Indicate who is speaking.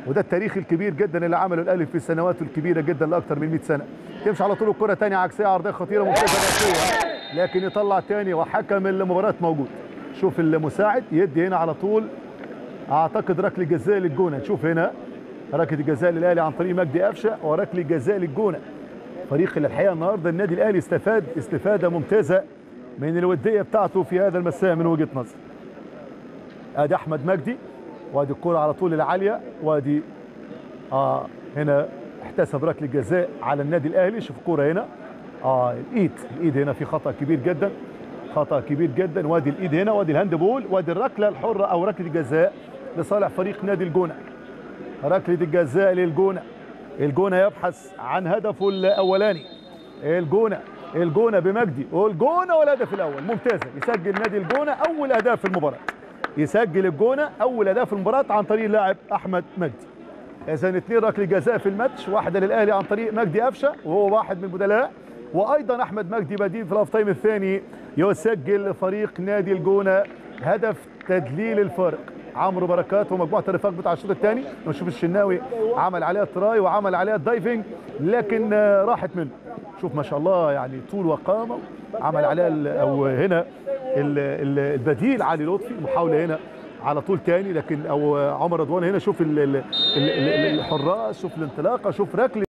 Speaker 1: وده التاريخ الكبير جدا اللي عمله الاهلي في السنوات الكبيره جدا لاكثر من 100 سنه تمشي على طول الكره ثانيه عكسيه عرضيه خطيره ممتازه راسيه لكن يطلع ثاني وحكم المباراه موجود شوف المساعد يدي هنا على طول اعتقد ركله جزاء للجونه نشوف هنا ركله الجزاء للاهلي عن طريق مجدي قفشه وركله جزاء للجونه فريق اللي الحقيقه النهارده النادي الاهلي استفاد استفاده ممتازه من الوديه بتاعته في هذا المساء من وجهه نظر ادي احمد مجدي وادي الكره على طول العاليه وادي اه هنا احتسب ركله جزاء على النادي الاهلي شوف الكوره هنا اه الايد الايد هنا في خطا كبير جدا خطا كبير جدا وادي الايد هنا وادي الهاند بول وادي الركله الحره او ركله الجزاء لصالح فريق نادي الجونه ركله الجزاء للجونه الجونه يبحث عن هدفه الاولاني الجونه الجونه بمجدي والجونه والهدف الاول ممتازه يسجل نادي الجونه اول اهداف في المباراه يسجل الجونه اول اهداف في المباراه عن طريق اللاعب احمد مجدي اذا اثنين ركله جزاء في الماتش واحده للاهلي عن طريق مجدي قفشه وهو واحد من البدلاء وايضا احمد مجدي بديل في الاوف تايم الثاني يسجل فريق نادي الجونه هدف تدليل الفارق عمرو بركات ومجموعه الرفاق بتاع الشوط الثاني نشوف الشناوي عمل عليها تراي وعمل عليها الدايفنج لكن راحت منه شوف ما شاء الله يعني طول وقامه عمل عليها او هنا البديل علي لطفي محاوله هنا على طول تاني لكن او عمر رضوان هنا شوف ال ال ال الحراس شوف الانطلاقه شوف ركله